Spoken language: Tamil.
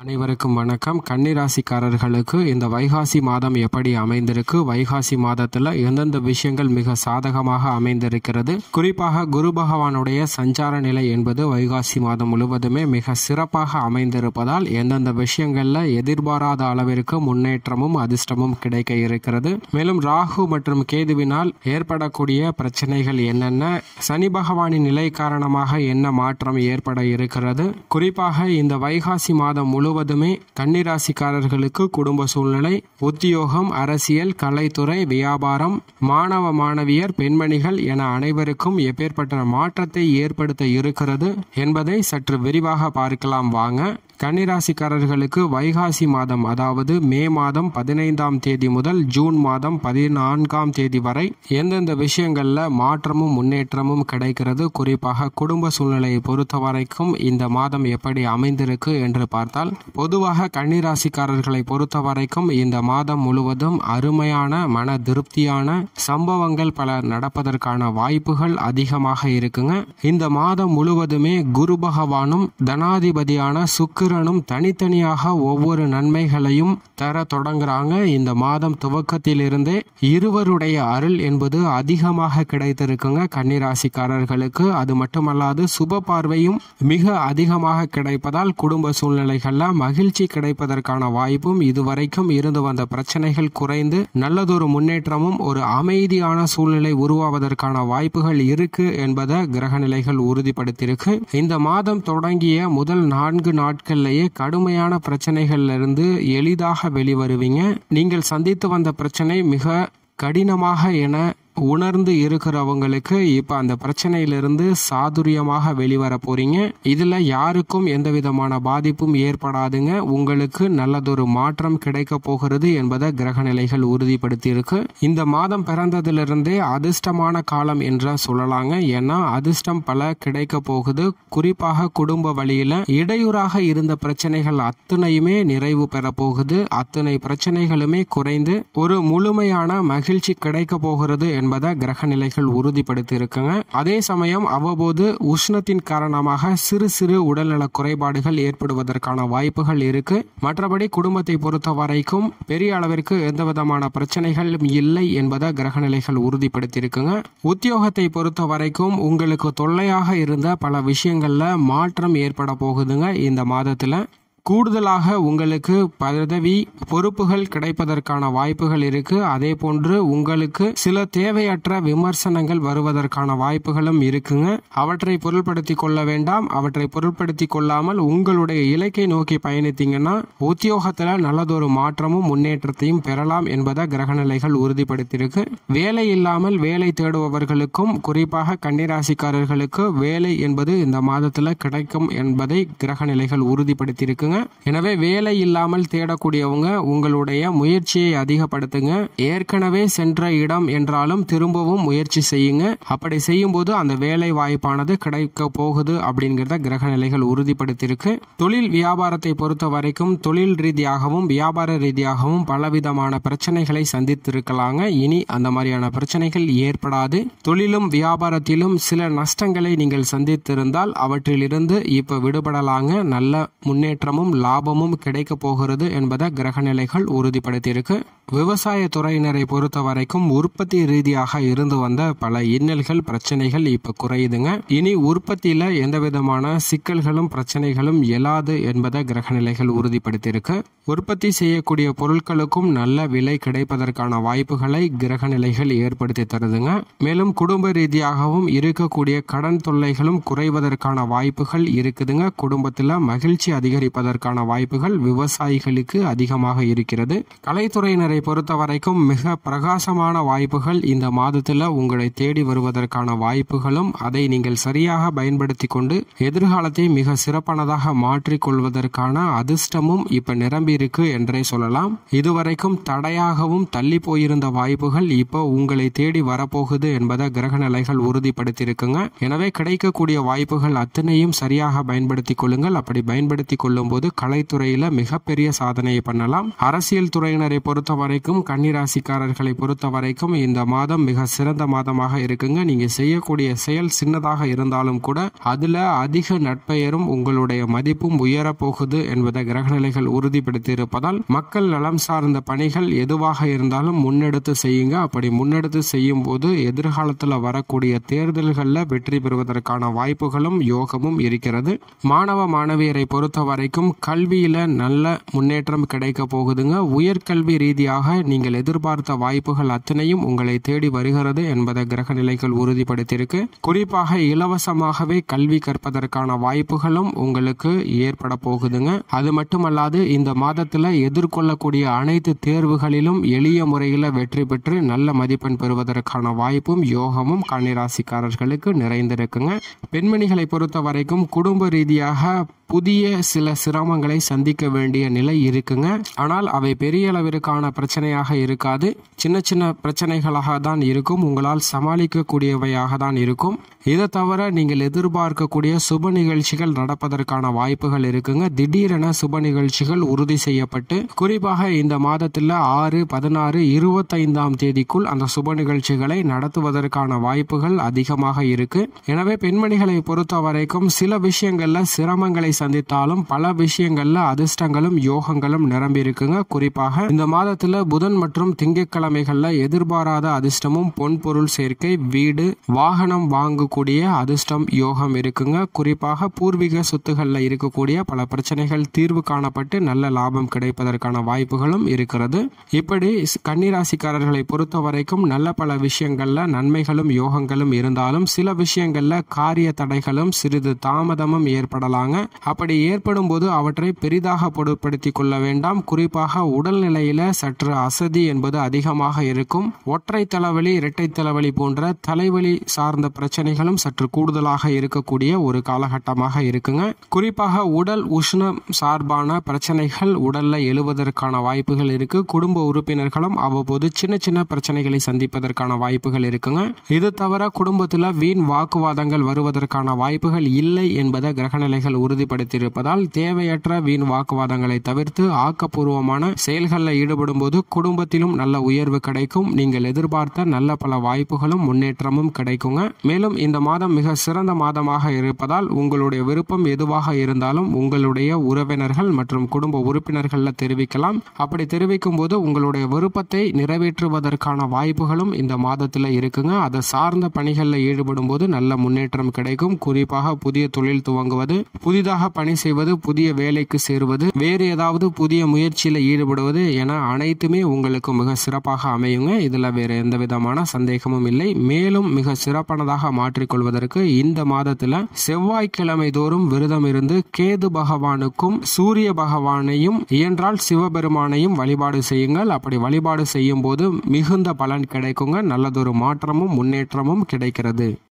அனைவருக்கும் வணக்கம் கன்னிராசிக்காரர்களுக்கு இந்த வைகாசி மாதம் எப்படி அமைந்திருக்கு வைகாசி மாதத்துல எந்தெந்த விஷயங்கள் மிக சாதகமாக அமைந்திருக்கிறது குறிப்பாக குரு பகவானுடைய சஞ்சார நிலை என்பது வைகாசி மாதம் முழுவதுமே மிக சிறப்பாக அமைந்திருப்பதால் எந்தெந்த விஷயங்கள்ல எதிர்பாராத அளவிற்கு முன்னேற்றமும் அதிர்ஷ்டமும் கிடைக்க இருக்கிறது மேலும் ராகு மற்றும் கேதுவினால் ஏற்படக்கூடிய பிரச்சனைகள் என்னென்ன சனி பகவானின் நிலை காரணமாக என்ன மாற்றம் ஏற்பட இருக்கிறது குறிப்பாக இந்த வைகாசி மாதம் முழுவதுமே கன்னிராசிக்காரர்களுக்கு குடும்ப சூழ்நிலை உத்தியோகம் அரசியல் கலைத்துறை வியாபாரம் மாணவ மாணவியர் பெண்மணிகள் என அனைவருக்கும் எப்பேற்பட்ட மாற்றத்தை ஏற்படுத்த இருக்கிறது என்பதை சற்று விரிவாக பார்க்கலாம் வாங்க கன்னிராசிக்காரர்களுக்கு வைகாசி மாதம் அதாவது மே மாதம் பதினைந்தாம் தேதி முதல் ஜூன் மாதம் பதினான்காம் தேதி வரை எந்தெந்த விஷயங்கள்ல மாற்றமும் முன்னேற்றமும் கிடைக்கிறது குறிப்பாக குடும்ப சூழ்நிலையை பொறுத்த வரைக்கும் இந்த மாதம் எப்படி அமைந்திருக்கு என்று பார்த்தால் பொதுவாக கன்னிராசிக்காரர்களை பொறுத்த வரைக்கும் இந்த மாதம் முழுவதும் அருமையான மன திருப்தியான சம்பவங்கள் பல நடப்பதற்கான வாய்ப்புகள் அதிகமாக இருக்குங்க இந்த மாதம் முழுவதுமே குரு பகவானும் தனாதிபதியான சுக்கிரனும் தனித்தனியாக ஒவ்வொரு நன்மைகளையும் தர தொடங்குறாங்க இந்த மாதம் துவக்கத்திலிருந்தே இருவருடைய அருள் என்பது அதிகமாக கிடைத்திருக்குங்க கன்னிராசிக்காரர்களுக்கு அது மட்டுமல்லாது சுப பார்வையும் மிக அதிகமாக கிடைப்பதால் குடும்ப சூழ்நிலைகள்ல மகிழ்ச்சி கிடைப்பதற்கான வாய்ப்பும் இதுவரைக்கும் இருந்து வந்த பிரச்சனைகள் குறைந்து நல்லதொரு முன்னேற்றமும் ஒரு அமைதியான சூழ்நிலை உருவாவதற்கான வாய்ப்புகள் இருக்கு என்பதை கிரகநிலைகள் உறுதிப்படுத்தியிருக்கு இந்த மாதம் தொடங்கிய முதல் நான்கு நாட்கள்லேயே கடுமையான பிரச்சனைகள்ல இருந்து எளிதாக வெளிவருவீங்க நீங்கள் சந்தித்து வந்த பிரச்சனை மிக கடினமாக என உணர்ந்து இருக்கிறவங்களுக்கு இப்ப அந்த பிரச்சனையிலிருந்து சாதுரியமாக வெளிவர போறீங்க இதுல யாருக்கும் எந்த விதமான பாதிப்பும் ஏற்படாதுங்க உங்களுக்கு நல்லதொரு மாற்றம் கிடைக்க போகிறது என்பதை கிரகநிலைகள் உறுதிப்படுத்தி இருக்கு இந்த மாதம் பிறந்ததிலிருந்தே அதிர்ஷ்டமான காலம் என்ற சொல்லலாங்க ஏன்னா அதிர்ஷ்டம் பல கிடைக்க போகுது குறிப்பாக குடும்ப வழியில இடையூறாக இருந்த பிரச்சனைகள் அத்தனையுமே நிறைவு பெற போகுது அத்தனை பிரச்சனைகளுமே குறைந்து ஒரு முழுமையான மகிழ்ச்சி கிடைக்க போகிறது என்பதை கிரக நிலைகள் உறுதிப்படுத்தி இருக்குங்க அதே சமயம் அவ்வப்போது உஷ்ணத்தின் காரணமாக சிறு சிறு உடல்நல குறைபாடுகள் ஏற்படுவதற்கான வாய்ப்புகள் இருக்கு மற்றபடி குடும்பத்தை பொறுத்த வரைக்கும் பெரிய அளவிற்கு எந்த விதமான பிரச்சனைகளும் இல்லை என்பதை கிரக நிலைகள் உறுதிப்படுத்தி இருக்குங்க உத்தியோகத்தை பொறுத்த வரைக்கும் உங்களுக்கு தொல்லையாக இருந்த பல விஷயங்கள்ல மாற்றம் ஏற்பட போகுதுங்க இந்த மாதத்துல கூடுதலாக உங்களுக்கு பதவி பொறுப்புகள் கிடைப்பதற்கான வாய்ப்புகள் இருக்கு அதே போன்று உங்களுக்கு சில தேவையற்ற விமர்சனங்கள் வருவதற்கான வாய்ப்புகளும் இருக்குங்க அவற்றை பொருள்படுத்தி கொள்ள வேண்டாம் அவற்றை பொருள்படுத்தி கொள்ளாமல் உங்களுடைய இலக்கை நோக்கி பயணித்தீங்கன்னா உத்தியோகத்துல நல்லதொரு மாற்றமும் முன்னேற்றத்தையும் பெறலாம் என்பதை கிரகநிலைகள் உறுதிப்படுத்தியிருக்கு வேலை இல்லாமல் வேலை தேடுபவர்களுக்கும் குறிப்பாக கன்னிராசிக்காரர்களுக்கு வேலை என்பது இந்த மாதத்துல கிடைக்கும் என்பதை கிரகநிலைகள் உறுதிப்படுத்தியிருக்குங்க எனவே வேலை இல்லாமல் தேடக்கூடியவங்க உங்களுடைய முயற்சியை அதிகப்படுத்துங்க ஏற்கனவே சென்ற இடம் என்றாலும் திரும்பவும் முயற்சி செய்யுங்க அப்படி செய்யும் போது அந்த வேலை வாய்ப்பானது கிடைக்க போகுது அப்படிங்கிறத கிரக நிலைகள் உறுதிப்படுத்தியிருக்கு தொழில் வியாபாரத்தை பொறுத்த வரைக்கும் தொழில் ரீதியாகவும் வியாபார ரீதியாகவும் பலவிதமான பிரச்சனைகளை சந்தித்திருக்கலாங்க இனி அந்த மாதிரியான பிரச்சனைகள் ஏற்படாது தொழிலும் வியாபாரத்திலும் சில நஷ்டங்களை நீங்கள் சந்தித்திருந்தால் அவற்றிலிருந்து இப்ப விடுபடலாங்க நல்ல முன்னேற்றமும் லாபமும் கிடைக்க போகிறது என்பதை கிரகநிலைகள் உறுதிப்படுத்தியிருக்கு விவசாய துறையினரை பொறுத்த வரைக்கும் உற்பத்தி ரீதியாக இருந்து வந்த பல இன்னல்கள் பிரச்சனைகள் இப்ப குறையுதுங்க இனி உற்பத்தியில எந்த விதமான சிக்கல்களும் பிரச்சனைகளும் எழாது என்பதை கிரகநிலைகள் உறுதிப்படுத்தியிருக்கு உற்பத்தி செய்யக்கூடிய பொருட்களுக்கும் நல்ல விலை கிடைப்பதற்கான வாய்ப்புகளை கிரகநிலைகள் ஏற்படுத்தி தருதுங்க மேலும் குடும்ப ரீதியாகவும் இருக்கக்கூடிய கடன் தொல்லைகளும் குறைவதற்கான வாய்ப்புகள் இருக்குதுங்க குடும்பத்துல மகிழ்ச்சி அதிகரிப்பதற்கான வாய்ப்புகள் விவசாயிகளுக்கு அதிகமாக இருக்கிறது கலைத்துறையினரை பொறுத்த வரைக்கும் மிக பிரகாசமான வாய்ப்புகள் இந்த மாதத்துல உங்களை தேடி வருவதற்கான வாய்ப்புகளும் அதை நீங்கள் சரியாக பயன்படுத்தி கொண்டு எதிர்காலத்தை மிக சிறப்பானதாக மாற்றிக் கொள்வதற்கான அதிர்ஷ்டமும் இப்ப நிரம்பி இருக்கு என்றே சொல்லலாம் இதுவரைக்கும் தடையாகவும் தள்ளி போயிருந்த வாய்ப்புகள் இப்போ உங்களை தேடி வரப்போகுது என்பதை கிரக நிலைகள் உறுதிப்படுத்தியிருக்குங்க எனவே கிடைக்கக்கூடிய வாய்ப்புகள் அத்தனையும் சரியாக பயன்படுத்திக் கொள்ளுங்கள் அப்படி பயன்படுத்தி கொள்ளும் போது கலைத்துறையில மிகப்பெரிய சாதனையை பண்ணலாம் அரசியல் துறையினரை பொறுத்த வரைக்கும் கன்னிராசிக்காரர்களை பொறுத்த வரைக்கும் இந்த மாதம் மிக சிறந்த மாதமாக இருக்குங்க நீங்க செய்யக்கூடிய செயல் சின்னதாக இருந்தாலும் கூட அதுல அதிக நட்பெயரும் உங்களுடைய மதிப்பும் உயரப் போகுது என்பதை கிரகநிலைகள் உறுதிப்படுத்தி இருப்பதால் மக்கள் நலம் சார்ந்த பணிகள் எதுவாக இருந்தாலும் முன்னெடுத்து செய்யுங்க அப்படி முன்னெடுத்து செய்யும் போது எதிர்காலத்தில் வரக்கூடிய தேர்தல்களில் வெற்றி பெறுவதற்கான வாய்ப்புகளும் யோகமும் இருக்கிறது மாணவ மாணவியரை பொறுத்த வரைக்கும் கல்வியில நல்ல முன்னேற்றம் கிடைக்க போகுதுங்க உயர்கல்வி ரீதியாக நீங்கள் எதிர்பார்த்த வாய்ப்புகள் அத்தனையும் உங்களை தேடி வருகிறது என்பதை கிரக நிலைகள் உறுதிப்படுத்தியிருக்கு குறிப்பாக இலவசமாகவே கல்வி கற்பதற்கான வாய்ப்புகளும் உங்களுக்கு ஏற்பட போகுதுங்க அது மட்டுமல்லாது இந்த மாதத்துல எதிர்கொள்ளக்கூடிய அனைத்து தேர்வுகளிலும் எளிய முறையில் வெற்றி பெற்று நல்ல மதிப்பெண் பெறுவதற்கான வாய்ப்பும் யோகமும் கன்னிராசிக்காரர்களுக்கு நிறைந்திருக்குங்க பெண்மணிகளை பொறுத்த வரைக்கும் குடும்ப ரீதியாக புதிய சில சிரமங்களை சந்திக்க வேண்டிய நிலை இருக்குங்க ஆனால் அவை பெரிய அளவிற்கான பிரச்சனையாக இருக்காது சின்ன சின்ன பிரச்சனைகளாக தான் இருக்கும் உங்களால் சமாளிக்கக்கூடியவையாக தான் இருக்கும் இதை தவிர நீங்கள் எதிர்பார்க்கக்கூடிய சுப நிகழ்ச்சிகள் நடப்பதற்கான வாய்ப்புகள் இருக்குங்க திடீரென சுப நிகழ்ச்சிகள் உறுதி செய்யப்பட்டு குறிப்பாக இந்த மாதத்தில் ஆறு பதினாறு இருபத்தைந்தாம் தேதிக்குள் அந்த சுப நிகழ்ச்சிகளை நடத்துவதற்கான வாய்ப்புகள் அதிகமாக இருக்கு எனவே பெண்மணிகளை பொறுத்த வரைக்கும் சில விஷயங்கள்ல சிரமங்களை சந்தித்தாலும் பல விஷயங்கள்ல அதிர்ஷ்டங்களும் யோகங்களும் நிரம்பி இருக்குங்க குறிப்பாக இந்த மாதத்துல புதன் மற்றும் திங்கட்கிழமைகள்ல எதிர்பாராத அதிர்ஷ்டமும் பொன்பொருள் சேர்க்கை வீடு வாகனம் வாங்கக்கூடிய அதிர்ஷ்டம் யோகம் இருக்குங்க குறிப்பாக பூர்வீக சொத்துகள்ல இருக்கக்கூடிய பல பிரச்சனைகள் தீர்வு காணப்பட்டு நல்ல லாபம் கிடைப்பதற்கான வாய்ப்புகளும் இருக்கிறது இப்படி கன்னிராசிக்காரர்களை பொறுத்த வரைக்கும் நல்ல பல விஷயங்கள்ல நன்மைகளும் யோகங்களும் இருந்தாலும் சில விஷயங்கள்ல காரிய தடைகளும் சிறிது தாமதமும் ஏற்படலாங்க அப்படி ஏற்படும் போது அவற்றை பெரிதாக பொருட்படுத்திக் கொள்ள வேண்டாம் குறிப்பாக உடல்நிலையில சற்று அசதி என்பது அதிகமாக இருக்கும் ஒற்றை தலைவலி இரட்டை தலைவலி போன்ற தலைவலி சார்ந்த பிரச்சனைகளும் சற்று கூடுதலாக இருக்கக்கூடிய ஒரு காலகட்டமாக இருக்குங்க குறிப்பாக உடல் உஷ்ணம் சார்பான பிரச்சனைகள் உடல்ல எழுவதற்கான வாய்ப்புகள் இருக்கு குடும்ப உறுப்பினர்களும் அவ்வப்போது சின்ன சின்ன பிரச்சனைகளை சந்திப்பதற்கான வாய்ப்புகள் இருக்குங்க இது தவிர குடும்பத்தில் வீண் வாக்குவாதங்கள் வருவதற்கான வாய்ப்புகள் இல்லை என்பதை கிரகநிலைகள் உறுதிப்படுத்தியிருப்பதால் தேவையற்ற வீண் வாக்குவாதங்களை தவிர்த்து ஆக்கப்பூர்வமான செயல்களில் ஈடுபடும் போது குடும்பத்திலும் நல்ல உயர்வு கிடைக்கும் நீங்கள் எதிர்பார்த்த நல்ல பல வாய்ப்புகளும் முன்னேற்றமும் கிடைக்குங்க மேலும் இந்த மாதம் மிக சிறந்த மாதமாக இருப்பதால் உங்களுடைய விருப்பம் எதுவாக இருந்தாலும் உங்களுடைய உறவினர்கள் மற்றும் குடும்ப உறுப்பினர்களில் தெரிவிக்கலாம் அப்படி தெரிவிக்கும் போது உங்களுடைய விருப்பத்தை நிறைவேற்றுவதற்கான வாய்ப்புகளும் இந்த மாதத்தில் இருக்குங்க அதை சார்ந்த பணிகளில் ஈடுபடும் போது நல்ல முன்னேற்றம் கிடைக்கும் குறிப்பாக புதிய தொழில் துவங்குவது புதிதாக பணி செய்வது புதிய வேலைக்கு சேருவது வேறு ஏதாவது புதிய முயற்சியில் ஈடுபடுவது என அனைத்துமே உங்களுக்கு மிக சிறப்பாக அமையுங்க இதுல வேற எந்த விதமான சந்தேகமும் இல்லை மேலும் மிக சிறப்பானதாக மாற்றிக்கொள்வதற்கு இந்த மாதத்துல செவ்வாய்க்கிழமை தோறும் விரதம் இருந்து கேது பகவானுக்கும் சூரிய பகவானையும் இயன்றால் சிவபெருமானையும் வழிபாடு செய்யுங்கள் அப்படி வழிபாடு செய்யும் போது மிகுந்த பலன் கிடைக்குங்க நல்லதொரு மாற்றமும் முன்னேற்றமும் கிடைக்கிறது